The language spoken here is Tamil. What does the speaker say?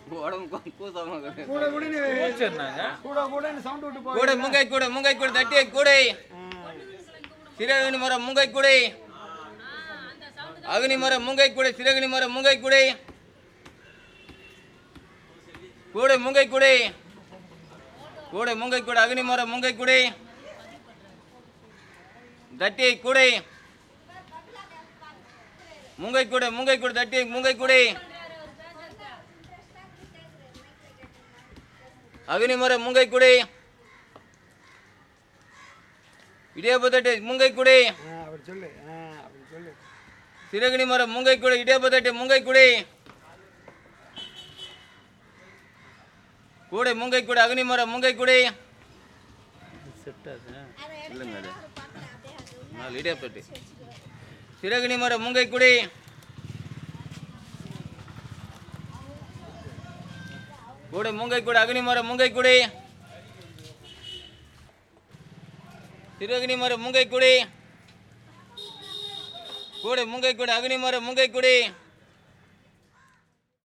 உடம்பு கூசமா இருக்குது. கூட கூட நீ சொன்னாங்க கூட கூட நீ சவுண்ட் விட்டு போ கூடை முங்கை கூடை முங்கை கூடை தட்டி கூடை சிறகனி மரம் முங்கை கூடை அக்னி மரம் முங்கை கூடை சிறகனி மரம் முங்கை கூடை கூடை முங்கை கூடை கூடை முங்கை கூடை அக்னி மரம் முங்கை கூடை தட்டி கூடை முங்கை கூடை முங்கை கூடை தட்டி முங்கை கூடை அக்னி மரம் முங்கை கூடை இடியாப்பத்தட்டு முங்கை குடை ஆ, அப்படி சொல்லு ஆ, அப்படி சொல்லு சிறகனி மரம் முங்கை குடை இடியாப்பத்தட்டு முங்கை குடை கூடை முங்கை குடை அக்னி மரம் முங்கை குடை செட் ஆகுது இல்லைங்க அது நாலு இடியாப்பத்தட்டு சிறகனி மரம் முங்கை குடை கூடை முங்கை குடை அக்னி மரம் முங்கை குடை சிறகனி மரம் முங்கை குடை கூடை முங்கை குடை அக்னி மரம் முங்கை குடை